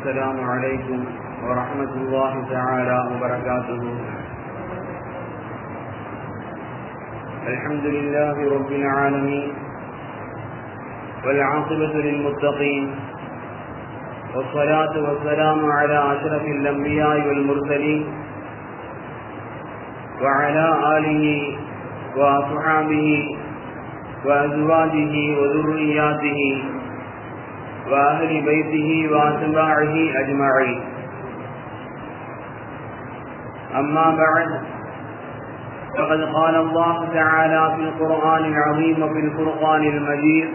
السلام عليكم ورحمة الله تعالى وبركاته الحمد لله رب العالمين والعاقبة للمتقين والصلاة والسلام على أشرف الأنبياء والمرسلين وعلى آله وأصحابه وأزواجه وذرياته وأهل بيته وأتباعه أجمعين أما بعد فقد قال الله تعالى في القرآن العظيم وفي الفرقان المجيد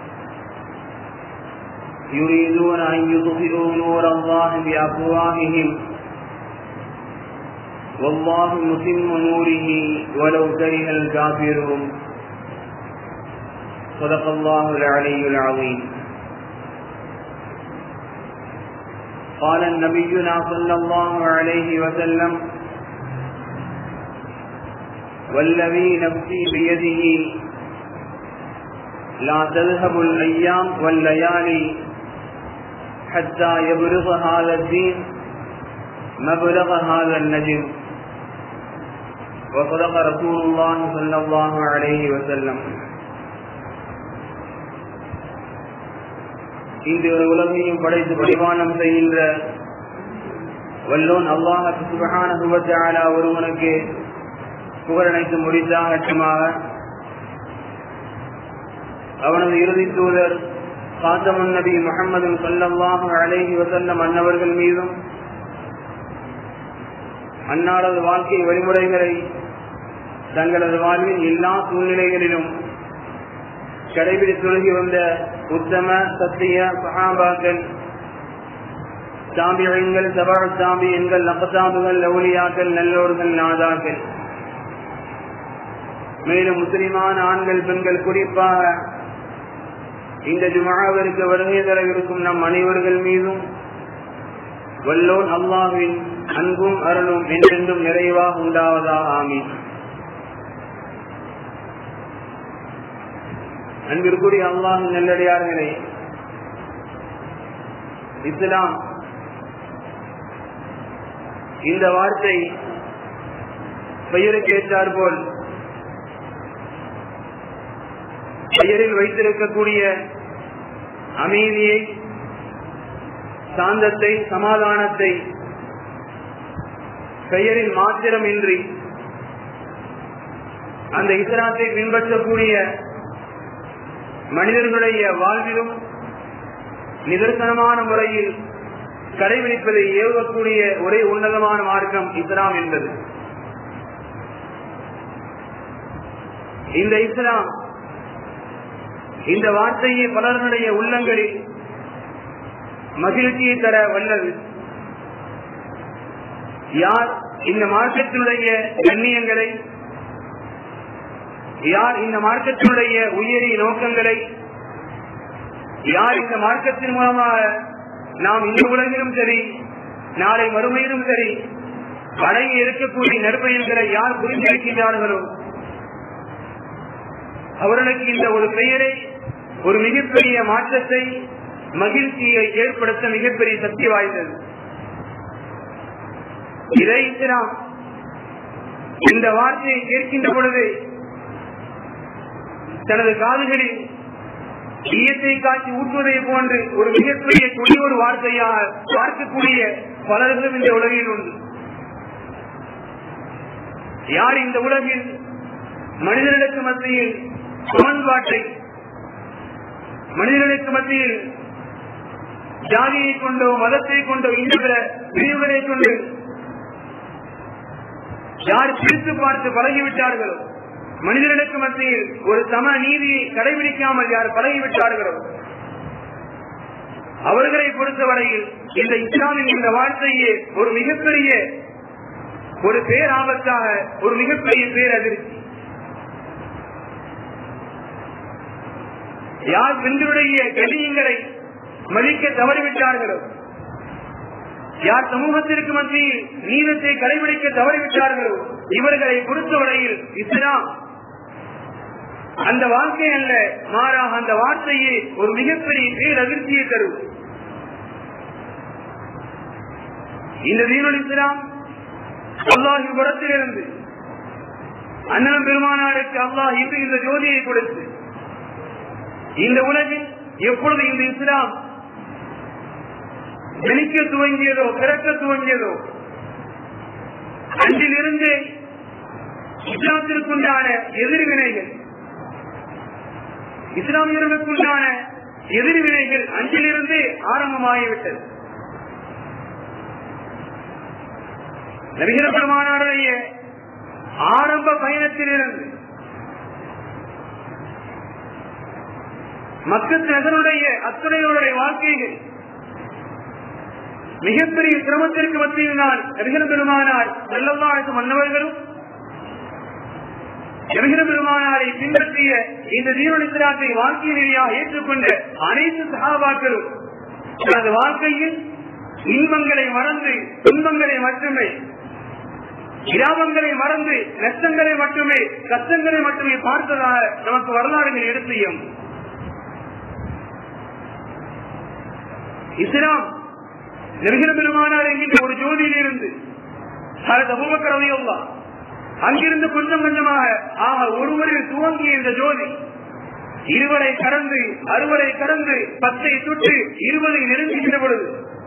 يريدون أن يطفئوا نور الله بأفواههم والله متم نوره ولو كره الكافرون صدق الله العلي العظيم قال نبينا صلى الله عليه وسلم والذي نفسي بيده لا تذهب الأيام والليالي حتى يبلغ هذا الدين مبلغ هذا النجم وصدق رسول الله صلى الله عليه وسلم இந்த உலகையும் படைத்து பரிமாணம் செய்கின்ற வல்லோன் அல்லாஹு சுபகான சுபத்தாலா ஒருவனுக்கு புகழனைத்து முடித்தாகட்டமாக அவனது இறுதி தூதர் காத்தமன் நபி முகமது சல்லாஹு அலேஹி வசல்லம் அன்னவர்கள் மீதும் அன்னாரது வாழ்க்கை வழிமுறைகளை தங்களது வாழ்வின் எல்லா சூழ்நிலைகளிலும் கடைபிடித்துலகி வந்த உத்தம சத்திய சகாபாக்கள் சாம்பியங்கள் சபா சாம்பியன்கள் நப்பசாம்புகள் லவுலியாக்கள் நல்லோர்கள் நாதாக்கள் மேலும் முஸ்லிமான ஆண்கள் பெண்கள் குறிப்பாக இந்த ஜுமாவிற்கு வருகை தரவிருக்கும் நம் அனைவர்கள் மீதும் வல்லோன் அல்லாவின் அன்பும் அருளும் என்றென்றும் நிறைவாக உண்டாவதாக ஆமீன் அன்பிற்குரிய அல்லாஹ் நல்லடியார்களே இஸ்லாம் இந்த வார்த்தை பெயருக்கு ஏற்றார் போல் பெயரில் வைத்திருக்கக்கூடிய அமைதியை சாந்தத்தை சமாதானத்தை பெயரில் மாத்திரமின்றி அந்த இஸ்லாத்தை பின்பற்றக்கூடிய மனிதர்களுடைய வாழ்விலும் நிதர்சனமான முறையில் கடைபிடிப்பதை ஏவக்கூடிய ஒரே உன்னதமான மார்க்கம் இஸ்லாம் என்பது இந்த இஸ்லாம் இந்த வார்த்தையை பலர்களுடைய உள்ளங்களில் மகிழ்ச்சியை தர வல்லது யார் இந்த மார்க்கத்தினுடைய கண்ணியங்களை யார் இந்த மார்க்கத்தினுடைய உயரிய நோக்கங்களை யார் இந்த மார்க்கத்தின் மூலமாக நாம் இந்த உலகிலும் சரி நாளை மறுமையிலும் சரி அடங்கி இருக்கக்கூடிய நெற்பயன்களை யார் புரிந்திருக்கின்றார்களோ அவர்களுக்கு இந்த ஒரு பெயரை ஒரு மிகப்பெரிய மாற்றத்தை மகிழ்ச்சியை ஏற்படுத்த மிகப்பெரிய சக்தி வாய்ந்தது இதை நாம் இந்த வார்த்தையை கேட்கின்ற பொழுது தனது காதுகளில் ஈயத்தை காட்சி ஊற்றுவதை போன்று ஒரு மிகப்பெரிய ஒரு வார்த்தையாக பார்க்கக்கூடிய பலர்களும் இந்த உலகில் உண்டு யார் இந்த உலகில் மனிதர்களுக்கு மத்தியில் சமன்பாட்டை மனிதர்களுக்கு மத்தியில் ஜாதியை கொண்டோ மதத்தை கொண்டோ இந்த பிரிவுகளை கொண்டு யார் பிரித்து பார்த்து பழகிவிட்டார்களோ மனிதர்களுக்கு மத்தியில் ஒரு சம நீதியை கடைபிடிக்காமல் யார் பழகிவிட்டார்களோ அவர்களை பொறுத்தவரையில் இந்த இஸ்லாமின் இந்த வார்த்தையே ஒரு மிகப்பெரிய ஒரு பேராபத்தாக ஒரு மிகப்பெரிய பேரதிர்ச்சி யார் பெண்களுடைய கடியங்களை மதிக்க தவறிவிட்டார்களோ யார் சமூகத்திற்கு மத்தியில் நீதத்தை கடைபிடிக்க தவறிவிட்டார்களோ இவர்களை பொறுத்தவரையில் இஸ்லாம் அந்த வாழ்க்கை அல்ல மாறாக அந்த வார்த்தையே ஒரு மிகப்பெரிய பேரதிர்ச்சியை தரும் இந்த தீனுல் இஸ்லாம் அல்லாஹி புறத்திலிருந்து அண்ணன் பெருமானாருக்கு அல்லாஹ் இன்று இந்த ஜோதியை கொடுத்து இந்த உலகில் எப்பொழுது இந்த இஸ்லாம் ஜனிக்க துவங்கியதோ பிறக்க துவங்கியதோ அன்றிலிருந்து இஸ்லாத்திற்குண்டான எதிர்வினைகள் இஸ்லாமியர்களுக்குண்டான எதிர்வினைகள் அன்றிலிருந்து ஆரம்பமாகிவிட்டது நபிகர பெருமானாருடைய ஆரம்ப பயணத்திலிருந்து மக்கள் நகருடைய அத்துறையோருடைய வாழ்க்கைகள் மிகப்பெரிய சிரமத்திற்கு மத்தியில் நான் நபிகர பெருமானார் செல்லவாழ்த்து மன்னவர்களும் நபிகர பெருமானாரை பின்பற்றிய இந்த தீவனித்திராட்டை வாழ்க்கை நெறியாக ஏற்றுக்கொண்ட அனைத்து சகாபாக்களும் தனது வாழ்க்கையில் இன்பங்களை மறந்து துன்பங்களை மட்டுமே கிராமங்களை மறந்து நஷ்டங்களை மட்டுமே கஷ்டங்களை மட்டுமே பார்த்ததாக நமக்கு வரலாறுகள் எடுத்தியும் இஸ்லாம் நெருகிற பெருமானார் என்கின்ற ஒரு ஜோதியில் இருந்து அபுபக்கரவையுள்ளா அங்கிருந்து கொஞ்சம் கொஞ்சமாக ஆக ஒருவரில் துவங்கிய இந்த ஜோதி இருவரை கடந்து அறுவரை கடந்து பத்தை சுட்டு இருவரை நெருங்குகின்ற பொழுது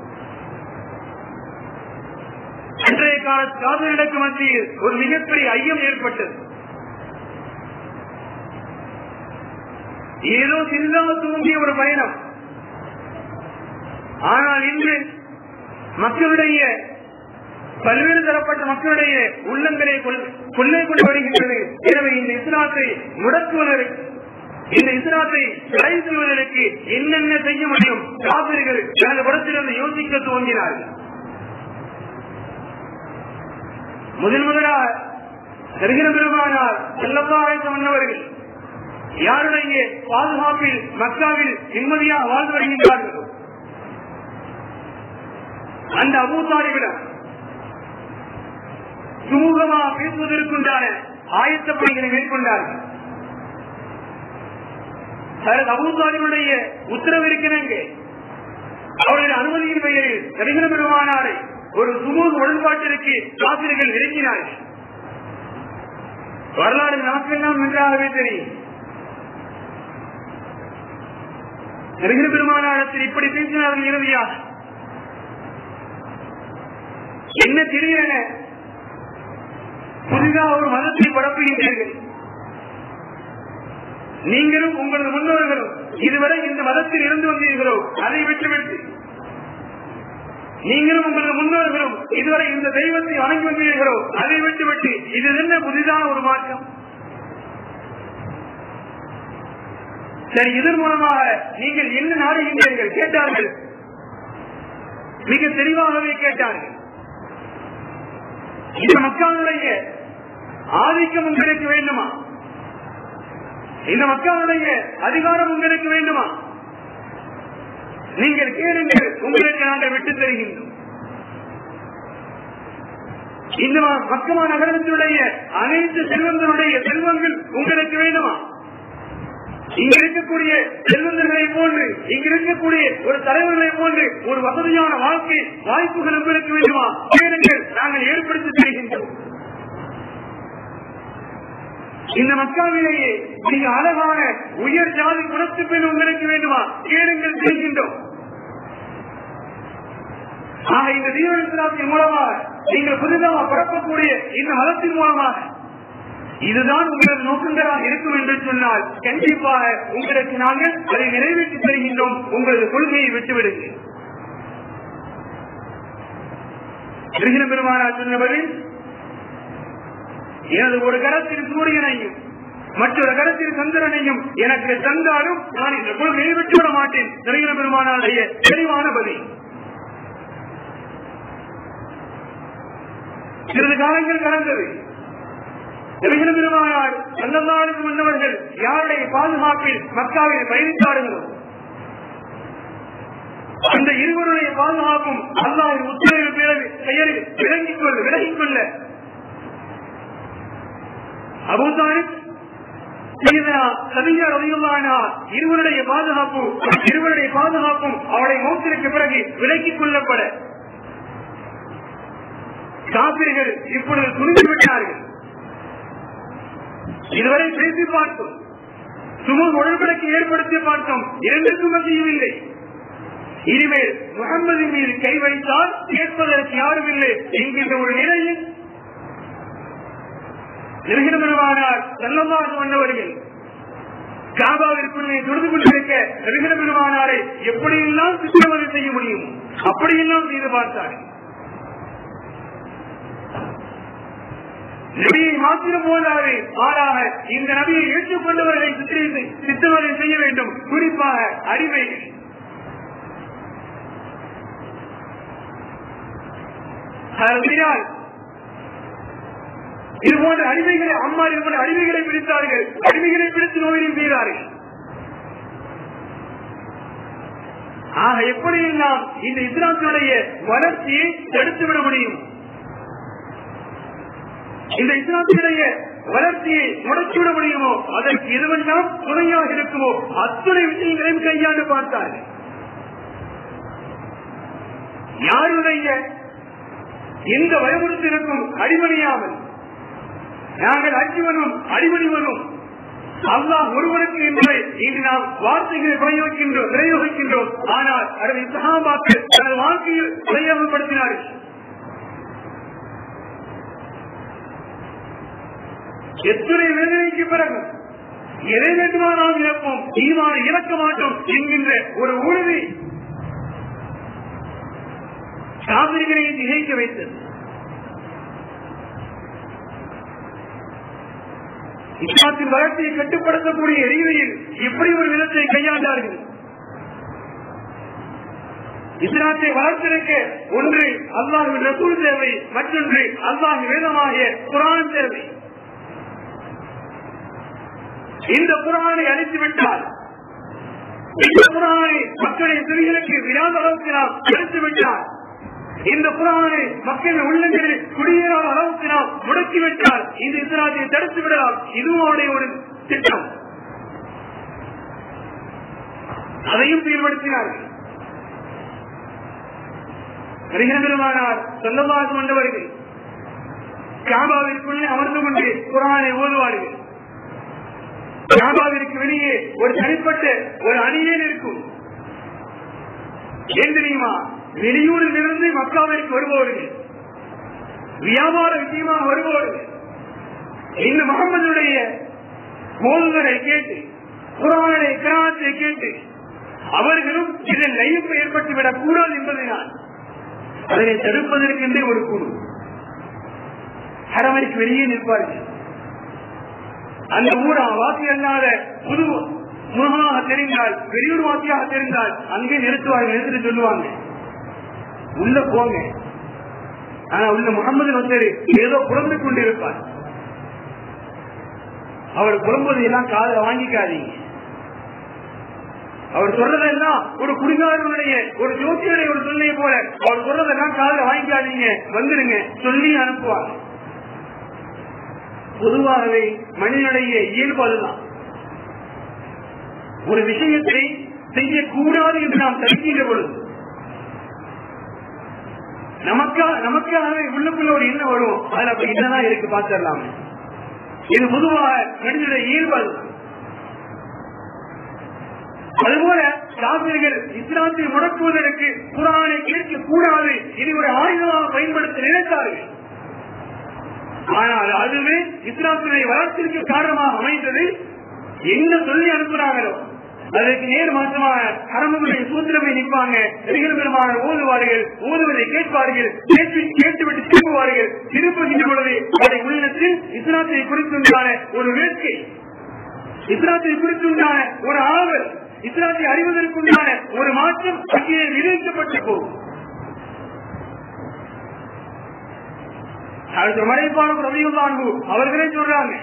அன்றைய கால காதலுக்கு மத்தியில் ஒரு மிகப்பெரிய ஐயம் ஏற்பட்டது ஏதோ சிறிதாக தூங்கிய ஒரு பயணம் ஆனால் இன்று மக்களுடைய பல்வேறு தரப்பட்ட மக்களுடைய உள்ளங்களை கொள்ளை கொண்டு வருகின்றது எனவே இந்த இஸ்லாத்தை முடக்குவதற்கு இந்த இஸ்லாத்தை தடை செய்வதற்கு என்னென்ன செய்ய முடியும் காவிரிகள் தனது புறத்திலிருந்து யோசிக்க துவங்கினார்கள் முதல் முதலாக தருகிற பெருமானார் செல்லப்பாறைத்த மன்னவர்கள் யாருடைய பாதுகாப்பில் மக்காவில் நிம்மதியாக வாழ்ந்து வருகின்றார்களோ அந்த அபூசாரிவிடம் சுமூகமாக பேசுவதற்குண்டான ஆயத்த பணிகளை மேற்கொண்டார்கள் அபூசாரிகளுடைய உத்தரவு இருக்கிறங்க அவருடைய அனுமதியின் பெயரில் நபிகர பெருமானாரை ஒரு சுமூக உடன்பாட்டிற்கு காசிரிகள் நெருங்கினார்கள் வரலாறு நமக்கெல்லாம் நன்றாகவே தெரியும் நபிகர பெருமானாரத்தில் இப்படி பேசினார்கள் இறுதியாக என்ன திடீரென புதிதாக ஒரு மதத்தை பரப்புகின்றீர்கள் நீங்களும் உங்களது முன்னோர்களும் இதுவரை இந்த மதத்தில் இருந்து வந்தீர்களோ அதை விட்டுவிட்டு நீங்களும் உங்களது முன்னோர்களும் இதுவரை இந்த தெய்வத்தை வணங்கி வந்தீர்களோ அதை விட்டுவிட்டு இது என்ன புதிதான ஒரு மாற்றம் சரி இதன் மூலமாக நீங்கள் என்ன நாடுகின்றீர்கள் கேட்டார்கள் மிக தெளிவாகவே கேட்டார்கள் இந்த மக்களுடைய ஆதிக்கம் உங்களுக்கு வேண்டுமா இந்த மக்களுடைய அதிகாரம் உங்களுக்கு வேண்டுமா நீங்கள் கேளுங்கள் உங்களுக்கு நாங்கள் விட்டுத் தருகின்றோம் இந்த மக்கமா நகரத்தினுடைய அனைத்து செல்வங்களுடைய செல்வங்கள் உங்களுக்கு வேண்டுமா இங்க இருக்கக்கூடிய செல்வந்தர்களை போன்று இங்க இருக்கக்கூடிய ஒரு தலைவர்களை போன்று ஒரு வசதியான வாழ்க்கை வாய்ப்புகள் உங்களுக்கு வேண்டுமா கேளுங்கள் நாங்கள் ஏற்படுத்தி தருகின்றோம் இந்த மக்காவிலேயே மிக அழகான உயர் ஜாதி குணத்து பெண் உங்களுக்கு வேண்டுமா கேளுங்கள் செய்கின்றோம் ஆக இந்த தீவிரத்தின் மூலமாக நீங்கள் புதிதாக பரப்பக்கூடிய இந்த மதத்தின் மூலமாக இதுதான் உங்களது நோக்கங்களாக இருக்கும் என்று சொன்னால் கண்டிப்பாக உங்களுக்கு நாங்கள் அதை நிறைவேற்றி தருகின்றோம் உங்களது கொள்கையை விட்டுவிடுங்கள் கிருஷ்ண பெருமானார் சொன்னபடி எனது ஒரு கரத்தில் சூரியனையும் மற்றொரு கரத்தில் சந்திரனையும் எனக்கு தந்தாலும் நான் இந்த கொள்கையை விட்டுவிட மாட்டேன் நரீன பெருமானாருடைய தெளிவான பதில் சிறிது காலங்கள் கடந்தது நபிகள் பெருமானார் அன்னதாளுக்கு முன்னவர்கள் யாருடைய பாதுகாப்பில் மக்காவில் பயணித்தார்களோ அந்த இருவருடைய பாதுகாப்பும் அல்லாவின் உத்தரவு பிறகு பெயரில் விளங்கிக் கொள்ள விலகிக் கொள்ள அபுதாலிப் இருவருடைய பாதுகாப்பு இருவருடைய பாதுகாப்பும் அவருடைய மௌத்திற்கு பிறகு விலக்கிக் கொள்ளப்பட காப்பிரிகள் இப்பொழுது துணிந்து விட்டார்கள் இதுவரை பேசி பார்த்தோம் சுமூக உடன்படிக்கை ஏற்படுத்தி பார்த்தோம் இரண்டுக்கும் மத்தியும் இல்லை இனிமேல் முகம்மது மீது கை வைத்தால் கேட்பதற்கு யாரும் இல்லை என்கின்ற ஒரு நிலையில் நிறுவனமானார் செல்லமாக வந்தவர்கள் காபாவிற்குள்ளே தொழுது கொண்டிருக்க நிறுவனமானாரை எப்படியெல்லாம் சித்திரவதை செய்ய முடியும் அப்படியெல்லாம் செய்து பார்த்தார்கள் நபியை மாத்திரம் போதாது மாறாக இந்த நபியை ஏற்றுக்கொண்டவர்களை சித்திரை சித்திரவதை செய்ய வேண்டும் குறிப்பாக அடிமைகள் அதனால் இது போன்ற அடிமைகளை அம்மா இது போன்ற அடிமைகளை பிடித்தார்கள் அடிமைகளை பிடித்து நோயிலும் செய்தார்கள் ஆக எப்படியெல்லாம் இந்த இஸ்லாத்தினுடைய வளர்ச்சியை தடுத்துவிட முடியும் இந்த இஸ்லாத்தினுடைய வளர்ச்சியை முடக்கிவிட முடியுமோ அதற்கு எதுவெல்லாம் துணையாக இருக்குமோ அத்துணை விஷயங்களையும் கையாண்டு பார்த்தார்கள் யாருடைய எந்த வயமுறுத்திற்கும் அடிமணியாமல் நாங்கள் அஞ்சுவனும் அடிமணிவனும் அல்லாஹ் ஒருவருக்கு என்பதை இன்று நாம் வார்த்தைகளை பிரயோகிக்கின்றோம் பிரயோகிக்கின்றோம் ஆனால் அதை சகாபாக்கள் தனது வாழ்க்கையில் பிரயோகப்படுத்தினார்கள் எத்தனை வேதனைக்கு பிறகு எதை வேண்டுமானால் இழப்போம் ஈமான் இழக்க மாட்டோம் என்கின்ற ஒரு உறுதி காவிரிகளை திகைக்க வைத்தது இஸ்லாத்தின் வளர்ச்சியை கட்டுப்படுத்தக்கூடிய ரீதியில் எப்படி ஒரு விதத்தை கையாண்டார்கள் இஸ்லாத்தை வளர்த்தெடுக்க ஒன்று அல்லாஹின் ரசூல் தேவை மற்றொன்று அல்லாஹ் வேதமாகிய குரான் தேவை இந்த குரானை அழித்து விட்டால் இந்த குரானை மக்களின் சிறிகளுக்கு விடாத அளவுக்கு நாம் அழித்து விட்டால் இந்த குரானை மக்கள் உள்ளங்களில் குடியேறாத அளவுக்கு நாம் முடக்கிவிட்டால் இந்த இஸ்லாத்தை தடுத்து விடலாம் இதுவும் அவருடைய ஒரு திட்டம் அதையும் செயல்படுத்தினார்கள் பெருமானார் சொந்தமாக கொண்டவர்கள் காபாவிற்குள்ளே அமர்ந்து கொண்டு குரானை ஓதுவார்கள் காபாவிற்கு வெளியே ஒரு தனிப்பட்ட ஒரு அணியேன் இருக்கும் ஏன் தெரியுமா வெளியூரில் இருந்து மக்காவிற்கு வருபவர்கள் வியாபார விஷயமாக வருபவர்கள் இந்த முகமதுடைய கோல்களை கேட்டு குரானை கிராத்தை கேட்டு அவர்களும் இதில் லயிப்பு ஏற்பட்டுவிடக் கூடாது என்பதனால் அதனை தடுப்பதற்கென்றே ஒரு குழு ஹரமரிக்கு வெளியே நிற்பார்கள் அந்த ஊரா வாசி அல்லாத புது முகமாக தெரிந்தால் வெளியூர் வாசியாக தெரிந்தால் அங்கே நிறுத்துவார்கள் நிறுத்திட்டு சொல்லுவாங்க உள்ள போங்க ஆனா உள்ள முகமது வந்தரு ஏதோ புலந்து கொண்டிருப்பார் அவர் புலம்புவது எல்லாம் காதல வாங்கிக்காதீங்க அவர் சொல்றதெல்லாம் ஒரு குடிகாரனுடைய ஒரு ஜோசியனுடைய ஒரு சொல்லைய போல அவர் சொல்றதெல்லாம் காதல வாங்கிக்காதீங்க வந்துருங்க சொல்லி அனுப்புவாங்க பொதுவாகவே மனிதனுடைய இயல்பு அதுதான் ஒரு விஷயத்தை செய்யக்கூடாது என்று நாம் தடுக்கின்ற பொழுது நமக்கா நமக்காகவே உள்ளுக்குள்ள ஒரு எண்ணம் வரும் அதுல அப்ப என்னதான் இருக்கு பார்த்துடலாம் இது பொதுவாக மனிதனுடைய இயல்பு அதுதான் அதுபோல காவிரிகள் இஸ்லாத்தை முடக்குவதற்கு குரானை கேட்க கூடாது இது ஒரு ஆயுதமாக பயன்படுத்த நினைத்தார்கள் ஆனால் அதுவே இஸ்லாத்தினுடைய வளர்ச்சிக்கு காரணமாக அமைந்தது என்ன சொல்லி அனுப்புறாங்களோ அதற்கு நேர் மாற்றமாக அரம்புடைய சூத்திரமை நிற்பாங்க பெருமான ஓதுவார்கள் ஓதுவதை கேட்பார்கள் கேட்டு கேட்டுவிட்டு திரும்புவார்கள் திருப்புகின்ற பொழுது அதை உள்ளத்தில் இஸ்லாத்தை குறித்துண்டான ஒரு வேட்கை இஸ்லாத்தை குறித்துண்டான ஒரு ஆவல் இஸ்லாத்தை அறிவதற்குண்டான ஒரு மாற்றம் அங்கே விதைக்கப்பட்டு போகும் அடுத்த மறைப்பான ரவியுல்லான்பு அவர்களே சொல்றாங்க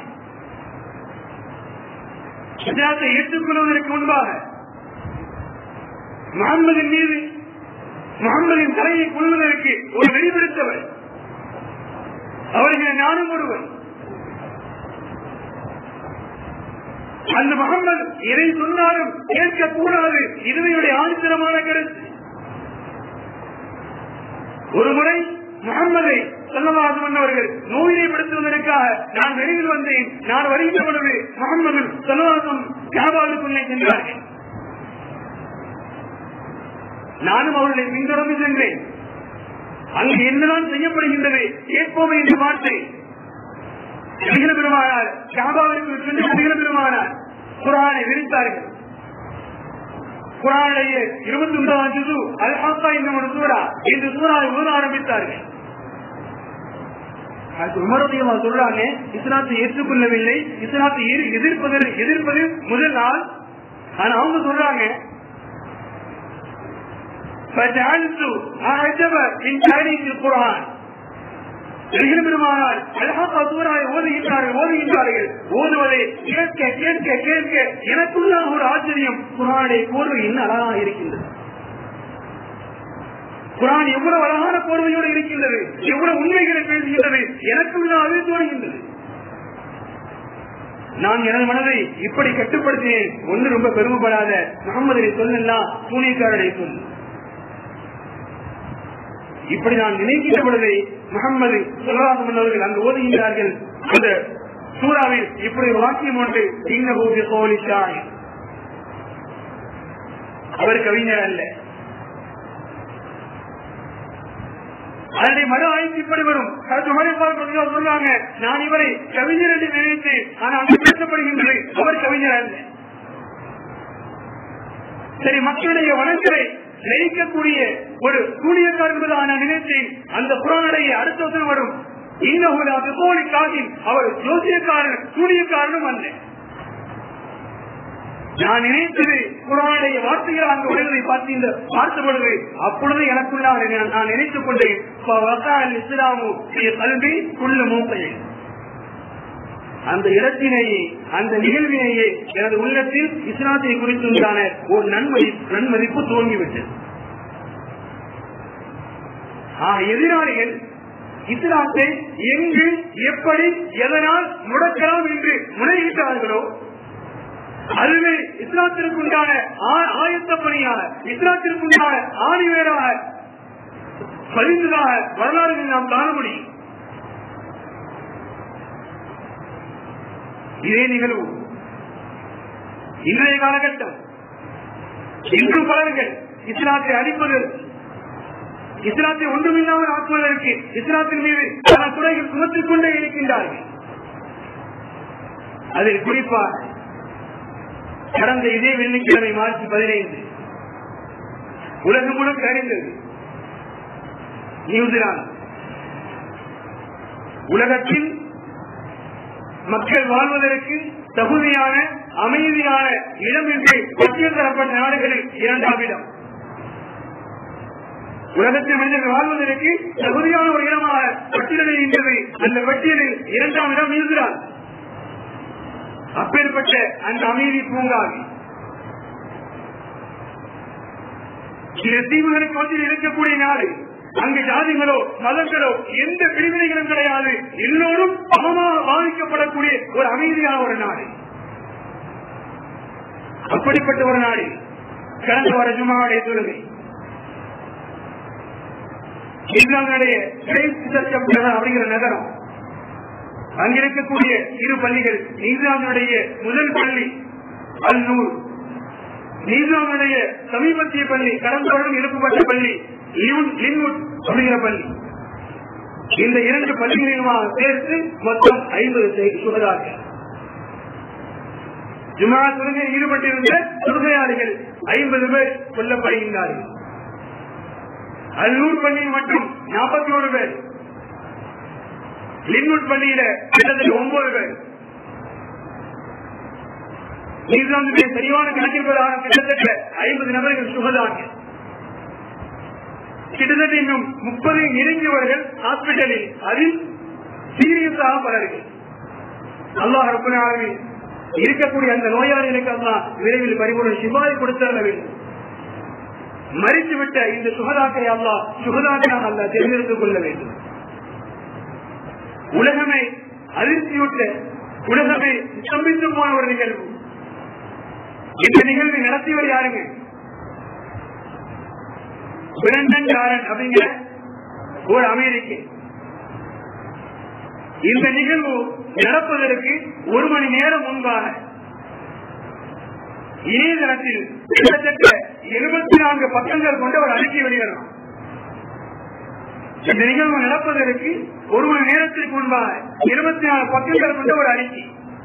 இஸ்லாத்தை ஏற்றுக்கொள்வதற்கு முன்பாக முகம்மதின் மீது முகம்மதின் தலையை கொள்வதற்கு ஒரு வெளிப்படுத்தவர் அவர்களை நானும் ஒருவர் அந்த முகம்மது எதை சொன்னாலும் கேட்கக்கூடாது இதுவையுடைய ஆணித்தரமான கருத்து ஒரு முறை முகம்மதை சொல்லவாசம் அவர்கள் நோயினை படுத்துவதற்காக நான் வெளியில் வந்தேன் நான் வருகின்ற பொழுது முகமது சொல்லவாசம் காபாலுக்குள்ளே சென்றார்கள் நானும் அவர்களை பின்தொடர்ந்து சென்றேன் அங்கு என்னதான் செய்யப்படுகின்றது கேட்போமே என்று பார்த்தேன் நபிகள் பெருமானார் காபாவிற்கு சென்று நபிகள் பெருமானார் குரானை விரித்தார்கள் குரானுடைய இருபத்தி ஒன்பதாம் ஜுது அல் ஹாத்தா என்னும் ஒரு சூறா இந்த சூறாவை ஓத ஆரம்பித்தார்கள் உமரதையமா சொல்றாங்க இஸ்லாத்தை ஏற்றுக்கொள்ளவில்லை இஸ்லாத்தை எதிர்- எதிர்ப்பது எதிர்ப்பது முதல் நாள் ஆனா அவங்க சொல்றாங்க فجعلت أعجب من تاريخ القرآن நபிகள் பெருமானார் அழகாக சூறாவை ஓதுகின்றார்கள் ஓதுகின்றார்கள் ஓதுவதை கேட்க கேட்க கேட்க எனக்குள்ள ஒரு ஆச்சரியம் குரானுடைய கோர்வை என்ன அழகாக இருக்கின்றது குரான் எவ்வளவு அழகான கோர்வையோடு இருக்கின்றது எவ்வளவு உண்மைகளை பேசுகின்றது எனக்குள்ள அது தோணுகின்றது நான் எனது மனதை இப்படி கட்டுப்படுத்தினேன் ஒன்று ரொம்ப பெருமைப்படாத முகமது சொல்லலாம் சூனியக்காரரை சொல்லு இப்படி நான் நினைக்கின்ற பொழுது முகமது சொல்லலாசம் அவர்கள் அங்கு ஓதுகின்றார்கள் அந்த சூறாவில் இப்படி ஒரு வாக்கியம் ஒன்று இன்னபூபி கோலி ஷாய் அவர் கவிஞர் அல்ல அதனுடைய மறு ஆய்வு இப்படி வரும் கருத்து மறைப்பால் சொல்றாங்க நான் இவரை கவிஞர் என்று நினைத்தேன் ஆனால் அங்கு பேசப்படுகின்றது அவர் கவிஞர் அல்ல சரி மக்களுடைய வனங்களை ஜெயிக்கக்கூடிய ஒரு சூனியக்கார் என்பதாக நான் நினைத்தேன் அந்த புறானுடைய அடுத்த வசனம் வரும் இன்னொரு அது போலி காதில் அவர் ஜோசியக்காரன் சூனியக்காரனும் அல்ல நான் நினைத்தது குரானுடைய வார்த்தைகள் அங்கு வருவதை பார்த்து இந்த பார்த்த பொழுது அப்பொழுது எனக்குள்ள நான் நினைத்துக் கொண்டேன் இஸ்லாமு கல்வி குள்ளு மூப்பையை அந்த இடத்திலேயே அந்த நிகழ்விலேயே எனது உள்ளத்தில் இஸ்லாத்தை குறித்துண்டான ஒரு நன்மதி நன்மதிப்பு துவங்கிவிட்டது ஆக எதிராளிகள் இஸ்லாத்தை எங்கு எப்படி எதனால் முடக்கலாம் என்று முனையிட்டார்களோ அதுவே இஸ்லாத்திற்குண்டான ஆ- ஆயத்த பணியாக இஸ்லாத்திற்குண்டான ஆணிவேராக பதிந்ததாக வரலாறுகளை நாம் காண முடியும் இதே நிகழ்வு இன்றைய காலகட்டம் இன்று பலர்கள் இஸ்லாத்தை அழிப்பதற்கு இஸ்லாத்தை ஒன்றுமில்லாமல் ஆக்குவதற்கு இஸ்லாத்தின் மீது பல துறைகள் சுமத்திக் கொண்டே இருக்கின்றார்கள் அதில் குறிப்பாக கடந்த இதே வெள்ளிக்கிழமை மார்ச் பதினைந்து உலகம் முழுக்க அறிந்தது நியூசிலாந்து உலகத்தில் மக்கள் வாழ்வதற்கு தகுதியான அமைதியான இடம் என்று பட்டியல் தரப்பட்ட நாடுகளில் இரண்டாம் இடம் உலகத்தில் மனிதர்கள் வாழ்வதற்கு தகுதியான ஒரு இடமாக பட்டியலிடுகின்றது அந்த பட்டியலில் இரண்டாம் இடம் நியூசிலாந்து அப்பேற்பட்ட அந்த அமைதி பூங்காவில் இந்த தீவுகளுக்கு மத்தியில் இருக்கக்கூடிய நாடு அங்கு ஜாதிகளோ மதங்களோ எந்த பிரிவினைகளும் கிடையாது எல்லோரும் சமமாக பாதிக்கப்படக்கூடிய ஒரு அமைதியான ஒரு நாடு அப்படிப்பட்ட ஒரு நாடு கடந்த வார ஜுமாவுடைய தொழுகை இங்கிலாந்துடைய அப்படிங்கிற நகரம் அங்கிருக்கக்கூடிய இரு பள்ளிகள் நியூசிலாந்துடைய முதல் பள்ளி அல்லூர் நியூசிலாந்துடைய சமீபத்திய பள்ளி கடந்த வருடம் எழுப்பப்பட்ட பள்ளி லிவுட்- லின்வுட் அப்படிங்கிற பள்ளி இந்த இரண்டு பள்ளிகளிலுமாக சேர்த்து மொத்தம் ஐம்பது சுகதார்கள் ஜுமா தொழுகையில் ஈடுபட்டிருந்த தொழுகையாளிகள் ஐம்பது பேர் கொல்லப்படுகின்றார்கள் அல்லூர் பள்ளியில் மட்டும் நாற்பத்தி ஒரு பேர் லின்வுட் பள்ளியில கிட்டத்தட்ட ஒன்பது பேர் நியூசிலாந்துடைய சரியான கணக்கின்பதாக கிட்டத்தட்ட ஐம்பது நபர்கள் சுகதார்கள் கிட்டத்தட்ட இன்னும் முப்பது நெருங்கியவர்கள் ஹாஸ்பிட்டலில் அதில் சீரியஸாக பலர்கள் அல்லாஹ் ரப்பல் ஆலமீன் இருக்கக்கூடிய அந்த நோயாளிகளுக்கு அல்லாஹ் விரைவில் பரிபூர்ண சிவாய் கொடுத்தர வேண்டும் மறித்துவிட்ட இந்த சுகதாக்கை அல்லாஹ் சுகதாக்காக அல்லாஹ் தேர்ந்தெடுத்துக் கொள்ள வேண்டும் உலகமே அதிர்ச்சியுற்ற உலகமே ஸ்தம்பித்து போன ஒரு நிகழ்வு இந்த நிகழ்வை நடத்தியவர் யாருங்க பிரண்டன் காரன் அப்படிங்கிற ஒரு அமெரிக்க இந்த நிகழ்வு நடப்பதற்கு ஒரு மணி நேரம் முன்பாக இணையதளத்தில் கிட்டத்தட்ட எழுபத்தி நான்கு பக்கங்கள் கொண்ட ஒரு அறிக்கை வெளியிடலாம் இந்த நிகழ்வு நடப்பதற்கு ஒரு மணி நேரத்திற்கு முன்பாக இருபத்தி நாலு பக்கங்கள் கொண்ட ஒரு அறிக்கை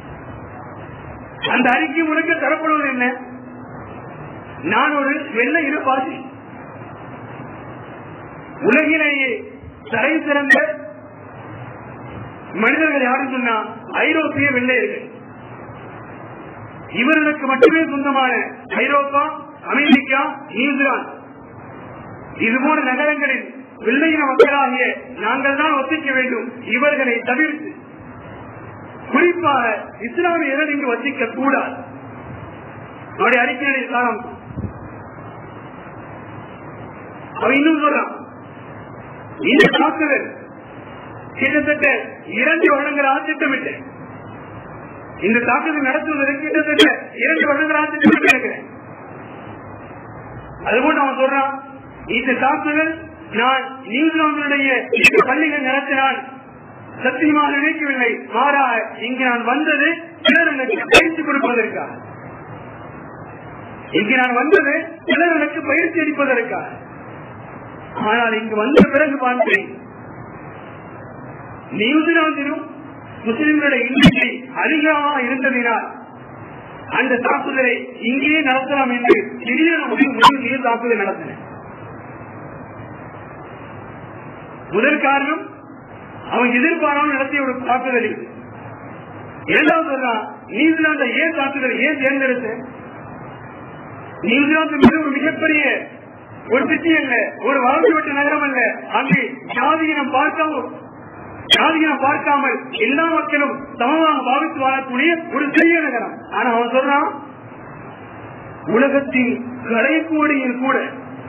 அந்த அறிக்கை முழுக்க தரப்படுவது என்ன நான் ஒரு வெள்ள இருப்பாசி உலகிலேயே தலை சிறந்த மனிதர்கள் யாரும் சொன்னா ஐரோப்பிய வெள்ளையர்கள் இவர்களுக்கு மட்டுமே சொந்தமான ஐரோப்பா அமெரிக்கா நியூசிலாந்து இதுபோன்ற நகரங்களில் வெள்ளையின மக்களாகிய நாங்கள் தான் வசிக்க வேண்டும் இவர்களை தவிர்த்து குறிப்பாக இஸ்லாமியர்கள் இங்கு வசிக்க கூடாது அவருடைய அறிக்கையை காரணம் அவன் இன்னும் சொல்றான் இந்த தாக்குதல் கிட்டத்தட்ட இரண்டு வருடங்களாக திட்டமிட்டேன் இந்த தாக்குதல் நடத்துவதற்கு கிட்டத்தட்ட இரண்டு வருடங்களாக திட்டமிட்டிருக்கிறேன் அதுபோல் அவன் சொல்றான் இந்த தாக்குதல் நான் நியூசிலாந்துடைய இந்த பள்ளிகள் நடத்தினால் சத்தியமாக நினைக்கவில்லை மாறாக இங்கு நான் வந்தது பிறருக்கு பயிற்சி கொடுப்பதற்காக இங்கு நான் வந்தது பிறருக்கு பயிற்சி அளிப்பதற்காக ஆனால் இங்கு வந்த பிறகு பார்த்தேன் நியூசிலாந்திலும் முஸ்லிம்களுடைய எண்ணிக்கை அதிகமாக இருந்ததினால் அந்த தாக்குதலை இங்கேயே நடத்தலாம் என்று திடீரென முடிவு முடிவு செய்து தாக்குதல் நடத்தின முதல் காரணம் அவன் எதிர்பாராமல் நடத்திய ஒரு தாக்குதல் இது இரண்டாவது சொன்னா நியூசிலாந்தை ஏன் தாக்குதல் ஏன் தேர்ந்தெடுத்த நியூசிலாந்து மிக ஒரு மிகப்பெரிய ஒரு சிட்டி அல்ல ஒரு வளர்ந்துவிட்ட நகரம் அல்ல அங்கு ஜாதியினம் பார்க்காம ஜாதியினம் பார்க்காமல் எல்லா மக்களும் சமமாக பாவித்து வாழக்கூடிய ஒரு சிறிய நகரம் ஆனா அவன் சொல்றான் உலகத்தின் கடைக்கோடியில் கூட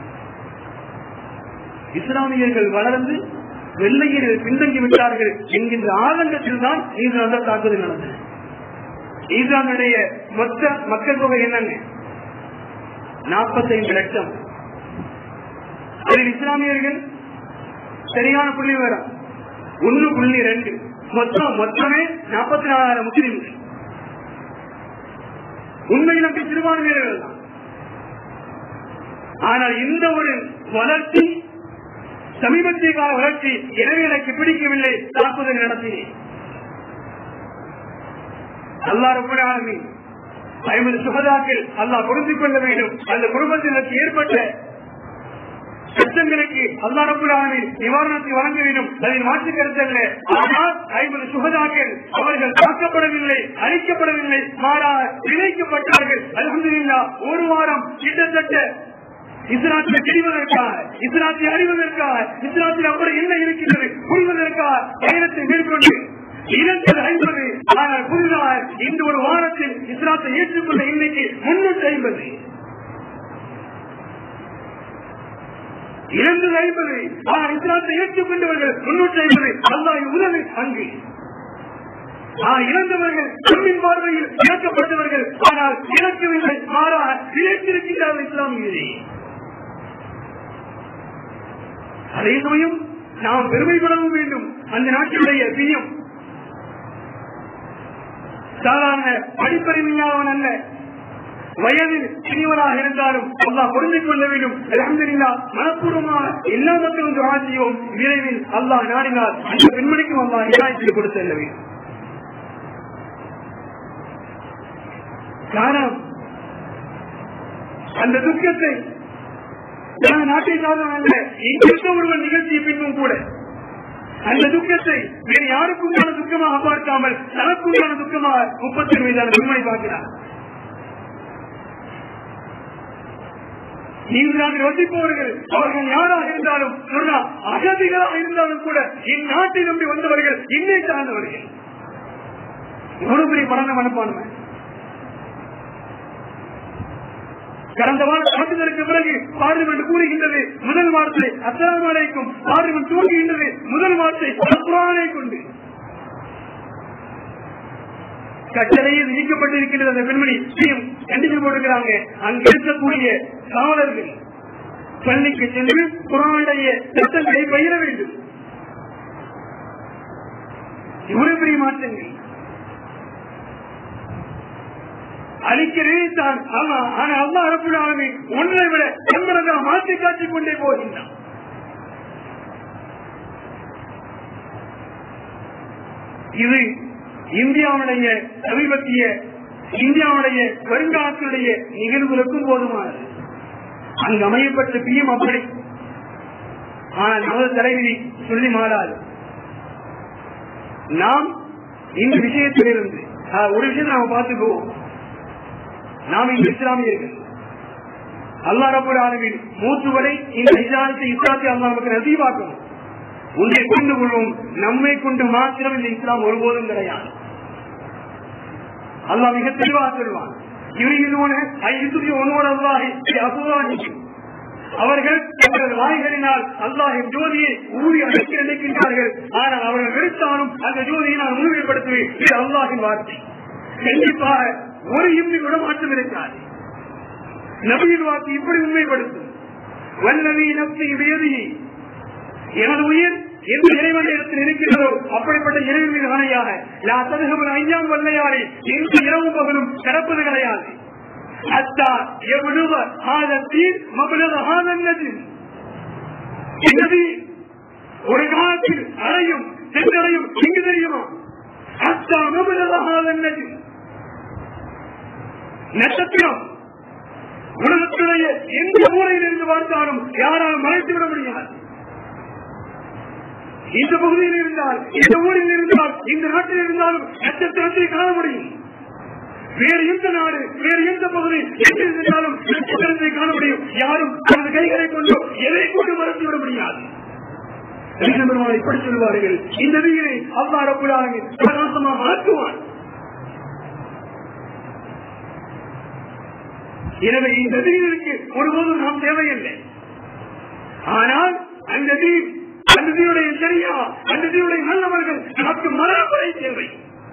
இஸ்லாமியர்கள் வளர்ந்து வெள்ளையர்கள் பின்தங்கி விட்டார்கள் என்கின்ற ஆதங்கத்தில் தான் நியூசிலாந்து தாக்குதல் நடந்தது நியூசிலாந்துடைய மொத்த மக்கள் தொகை என்னங்க நாற்பத்தைந்து லட்சம் அதில் இஸ்லாமியர்கள் சரியான புள்ளி விவரம் ஒன்னு புள்ளி ரெண்டு மொத்தம் மொத்தமே நாற்பத்தி நாலாயிரம் முஸ்லிம்கள் உண்மையில் அப்படி சிறுபான்மையினர்கள் தான் ஆனால் இந்த ஒரு வளர்ச்சி சமீபத்திய கால வளர்ச்சி எனவே எனக்கு பிடிக்கவில்லை தாக்குதல் நடத்தினேன் அல்லா ரப்படாமி ஐம்பது சுகதாக்கள் அல்லாஹ் பொருந்திக் கொள்ள வேண்டும் அந்த குடும்பத்தினருக்கு ஏற்பட்ட கஷ்டங்களுக்கு அல்லா ரபுல்லாமி நிவாரணத்தை வழங்க வேண்டும் அதில் மாற்று கருத்தல்ல ஆனால் ஐம்பது சுகதாக்கள் அவர்கள் தாக்கப்படவில்லை அழிக்கப்படவில்லை மாறாக இணைக்கப்பட்டார்கள் அலமதுல்லா ஒரு வாரம் கிட்டத்தட்ட இஸ்லாத்தை தெரிவதற்காக இஸ்லாத்தை அறிவதற்காக இஸ்லாத்தில் அப்புறம் என்ன இருக்கின்றது புரிவதற்காக பயணத்தை மேற்கொண்டு இரண்டு ஐம்பது ஆனால் புதிதாக இந்த ஒரு வாரத்தில் இஸ்லாத்தை ஏற்றுக்கொண்ட இன்னைக்கு முன்னூற்றி ஐம்பது இரண்டு ஐம்பது ஆனால் இஸ்லாத்தை ஏற்றுக்கொண்டவர்கள் முன்னூற்றி ஐம்பது அல்லாஹ் உதவி அங்கு இறந்தவர்கள் நம்மின் பார்வையில் இறக்கப்பட்டவர்கள் ஆனால் இறக்கவில்லை மாறாக இழைத்திருக்கின்றார்கள் இஸ்லாமியரே அதே சமயம் நாம் பெருமைப்படவும் வேண்டும் அந்த நாட்டினுடைய பிரியம் சாதாரண படிப்பறிவில்லாதவன் அல்ல வயதில் சிறியவராக இருந்தாலும் அல்லாஹ் பொருந்திக் கொள்ள வேண்டும் அலமதுல்லா மனப்பூர்வமாக எல்லா மக்களும் துவா செய்வோம் விரைவில் அல்லாஹ் நாடினால் அந்த பெண்மணிக்கும் அல்லாஹ் இலாயத்தில் கொடுத்து செல்ல வேண்டும் காரணம் அந்த துக்கத்தை எனது நாட்டை சார்ந்தவன் அல்ல இங்கிருந்த ஒருவன் நிகழ்ச்சியை பின்பும் கூட அந்த துக்கத்தை வேறு யாருக்குண்டான துக்கமாக பார்க்காமல் தனக்குண்டான துக்கமாக முப்பத்தி மீதான பெண்மணி பார்க்கிறார் நியூசிலாந்தில் வசிப்பவர்கள் அவர்கள் யாராக இருந்தாலும் சொன்னா அகதிகளாக இருந்தாலும் கூட இந்நாட்டை நம்பி வந்தவர்கள் இன்னை சார்ந்தவர்கள் எவ்வளவு பெரிய பணம் மனப்பான்மை கடந்த வாரம் தாக்குதலுக்கு பிறகு பார்லிமெண்ட் கூறுகின்றது முதல் வார்த்தை அஸ்லாம் அலைக்கும் பார்லிமெண்ட் தூங்குகின்றது முதல் வார்த்தை குரானை கொண்டு கட்டளையில் நீக்கப்பட்டிருக்கின்றது அந்த பெண்மணி கண்டித்து போடுகிறாங்க அங்கு இருக்கக்கூடிய காவலர்கள் பள்ளிக்கு சென்று குரானுடைய சட்டங்களை பயிர வேண்டும் இவ்வளவு பெரிய மாற்றங்கள் அழிக்கிறே தான் ஆமா ஆனா அல்லா அரப்புடாலுமே ஒன்றை விட எண்பதாக மாற்றி காட்டிக் கொண்டே போகின்றான் இது இந்தியாவுடைய சமீபத்திய இந்தியாவுடைய வருங்காலத்தினுடைய நிகழ்வுகளுக்கும் போதுமானது அங்கு அமையப்பட்ட பிஎம் அப்படி ஆனால் நமது தலைவிதி சொல்லி மாறாது நாம் இந்த விஷயத்திலிருந்து ஆஹ், ஒரு விஷயத்தை நாம பார்த்துக்குவோம் நாம் இந்த இஸ்லாமியர்கள் அல்லா ரபுல் ஆலமின் மூத்து வரை இந்த இஸ்லாமத்தை இஸ்லாத்தை அல்லா நமக்கு நசீவாக்கணும் உன்னை கொண்டு கொள்வோம் நம்மை கொண்டு மாத்திரம் இந்த இஸ்லாம் ஒருபோதும் கிடையாது அல்லாஹ் மிக தெளிவாக சொல்வான் யுரியுனூன ஐயுதுரி உன்னோட அல்லாஹி அபுவாஹி அவர்கள் தங்களது வாய்களினால் அல்லாஹின் ஜோதியை ஊறி அழைக்க நினைக்கின்றார்கள் ஆனால் அவர்கள் வெறுத்தாலும் அந்த ஜோதியை நான் உண்மைப்படுத்துவேன் இது அல்லாஹின் வார்த்தை கண்டிப்பாக ஒரு இம்மி விடமாற்றம் இருக்காது நபியின் வாக்கு இப்படி உண்மைப்படுத்தும் வல்லவி நப்தி வேதியை எனது உயிர் எந்த இறைவன் இடத்தில் இருக்கின்றதோ அப்படிப்பட்ட இறைவன் மீது ஆணையாக லா ததுகபன் ஐயாம் வல்லையாரே எந்த இரவும் பகலும் கடப்பது கிடையாது அத்தா எவ்வளவு ஆதத்தீர் மகளது ஆதன்னது என்னது ஒரு காலத்தில் அடையும் சென்றடையும் எங்கு தெரியுமா அத்தா மகளது ஆதன்னது நட்சத்திரம் உலகத்துடைய எந்த மூலையில் இருந்து பார்த்தாலும் யாராலும் மறைத்து விட முடியாது இந்த பகுதியில் இருந்தால் இந்த ஊரில் இருந்தால் இந்த நாட்டில் இருந்தாலும் நட்சத்திரத்தை காண முடியும் வேறு எந்த நாடு வேறு எந்த பகுதி எங்கு இருந்தாலும் நட்சத்திரத்தை காண முடியும் யாரும் தனது கைகளை கொண்டு எதை கொண்டு மறைத்து விட முடியாது பெருமாள் இப்படி சொல்வார்கள் இந்த வீரை அல்லா ரப்புலாக பிரகாசமாக ஆக்குவான் எனவே இந்த தீனுக்கு ஒருபோதும் நாம் தேவையில்லை ஆனால் அந்த தீன் அந்த தீனுடைய சரியா அந்த தீனுடைய நல்லவர்கள் நமக்கு மரபரை தேவை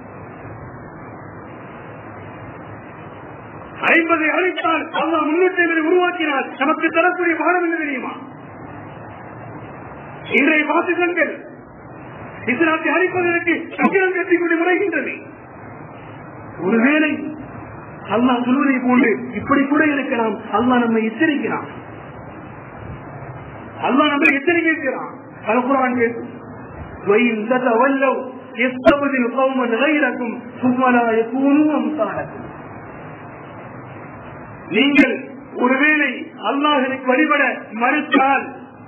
ஐம்பதை அழித்தால் அல்லா முன்னூற்றி ஐம்பதை உருவாக்கினால் நமக்கு தரக்கூடிய பாடம் என்ன தெரியுமா இன்றைய வாசிதங்கள் இஸ்லாத்தை அழிப்பதற்கு சக்கரம் கட்டிக் கொண்டு முறைகின்றது ஒருவேளை அல்லாஹ் சொல்வதை போன்று இப்படி கூட இருக்கலாம் அல்லாஹ் நம்மை எச்சரிக்கிறான் அல்லாஹ் நம்மை எச்சரிக்கிறான் அல்குரான் பேசும் وَإِن تَتَوَلَّوْا يَسْتَبْدِلْ قَوْمًا غَيْرَكُمْ ثُمَّ لَا يَكُونُوا أَمْثَالَكُمْ நீங்கள் ஒருவேளை அல்லாஹனுக்கு வழிபட மறுத்தால்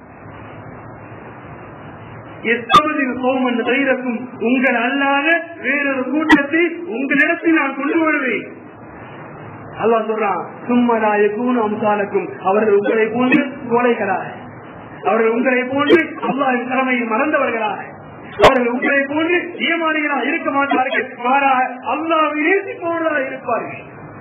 எத்தவதில் கோமன் தைரக்கும் உங்கள் அல்லாத வேறொரு கூட்டத்தை உங்களிடத்தில் நான் கொண்டு வருவேன் அல்லா சொல்றான் சும்மனாய கூணு அம்சாலக்கும் அவர்கள் உங்களை போன்று கோழைகளாக அவர்கள் உங்களை போன்று அல்லாஹின் திறமையை மறந்தவர்களாக அவர்கள் உங்களை போன்று ஏமாளிகளாக இருக்க மாட்டார்கள் மாறாக அல்லாவை நேசிப்பவர்களாக இருப்பார்கள்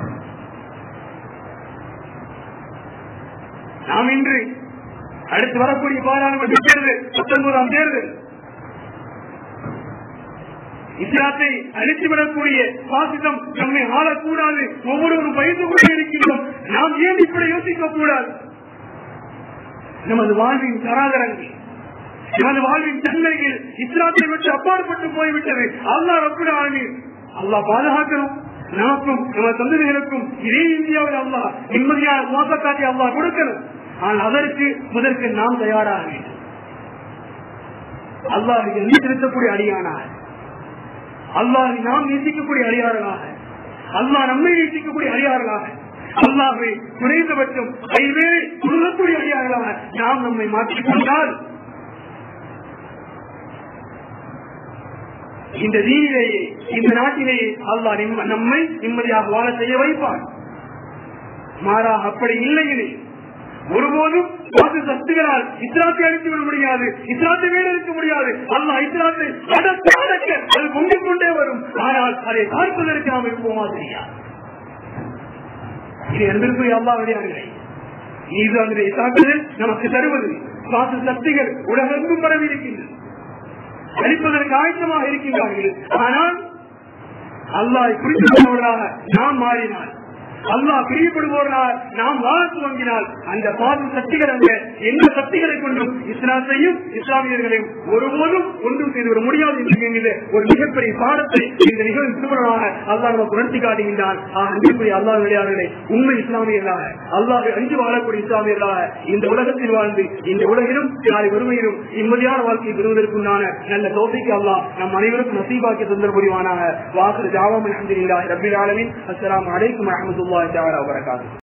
நாம் இன்று அடுத்து வரக்கூடிய பாராளுமன்ற தேர்தல் பத்தொன்பதாம் தேர்தல் இஸ்லாத்தை அழித்துவிடக்கூடிய பாசிசம் நம்மை ஆளக்கூடாது ஒவ்வொருவரும் பயந்து கொண்டே இருக்கின்றோம் நாம் ஏன் இப்படி யோசிக்க கூடாது நமது வாழ்வின் தராதரங்கள் நமது வாழ்வின் தன்மைகள் இஸ்லாத்தை விட்டு அப்பாற்பட்டு போய்விட்டது அல்லா ரப்பிட ஆளுநர் அல்லா பாதுகாக்கணும் நமக்கும் நமது தந்தைகளுக்கும் இதே இந்தியாவில் அல்லா நிம்மதியான மோசக்காட்சி அல்லா கொடுக்கணும் ஆனால் அதற்கு முதற்கு நாம் தயாராக வேண்டும் அல்லாஹ் எண்ணி செலுத்தக்கூடிய அடியானாக அல்லாஹ் நாம் நேசிக்கக்கூடிய அடியார்களாக அல்லாஹ் நம்மை நேசிக்கக்கூடிய அடியார்களாக அல்லாஹை குறைந்தபட்சம் ஐவேளை சொல்லக்கூடிய அடியார்களாக நாம் நம்மை மாற்றிக்கொண்டால் இந்த தீனிலேயே இந்த நாட்டிலேயே அல்லாஹ் நிம்ம- நம்மை நிம்மதியாக வாழ செய்ய வைப்பான் மாறாக அப்படி இல்லையிலே ஒருபோதும் வாக்கு சக்திகளால் இஸ்லாத்தை அழித்து விட முடியாது இஸ்லாத்தை வீடெடுக்க முடியாது அல்லாஹ் இஸ்லாத்தை அடக்க அடக்க அது பொங்கிக் கொண்டே வரும் ஆனால் அதை பார்ப்பதற்கு நாம் இருப்போமா தெரியாது இது என்பதற்குரிய அல்லா வழியார்களே இது அதனுடைய தாக்குதல் நமக்கு தருவது வாக்கு சக்திகள் உலகெங்கும் பரவி இருக்கின்றது அழிப்பதற்கு ஆயத்தமாக இருக்கின்றார்கள் ஆனால் அல்லாஹ் குறிப்பிட்டவர்களாக நாம் மாறினால் அல்லாஹ் பிரியப்படுவோரால் நாம் வாழ துவங்கினால் அந்த பாதும் சக்திகள் அங்க எந்த சக்திகளை கொண்டும் இஸ்லாத்தையும் இஸ்லாமியர்களையும் ஒருபோதும் ஒன்றும் செய்து வர முடியாது என்று ஒரு மிகப்பெரிய பாடத்தை இந்த நிகழ்வு திருமணமாக அல்லாஹ் நமக்கு உணர்த்தி காட்டுகின்றான் ஆக அன்புக்குரிய அல்லாஹ் விளையாடுகளை உண்மை இஸ்லாமியர்களாக அல்லாஹ் அஞ்சு வாழக்கூடிய இஸ்லாமியர்களாக இந்த உலகத்தில் வாழ்ந்து இந்த உலகிலும் நாளை வறுமையிலும் நிம்மதியான வாழ்க்கையை பெறுவதற்குண்டான நல்ல தோசைக்கு அல்லாஹ் நம் அனைவருக்கும் நசீபாக்கி தந்தர் புரிவானாக வாசல் ஜாவாம் அலமதுல்லாஹி ரபில் ஆலமின் அஸ்ஸலாமு அலைக்கும் வரஹ்மத்துல்லாஹி தஆலா வபரகாத்துஹு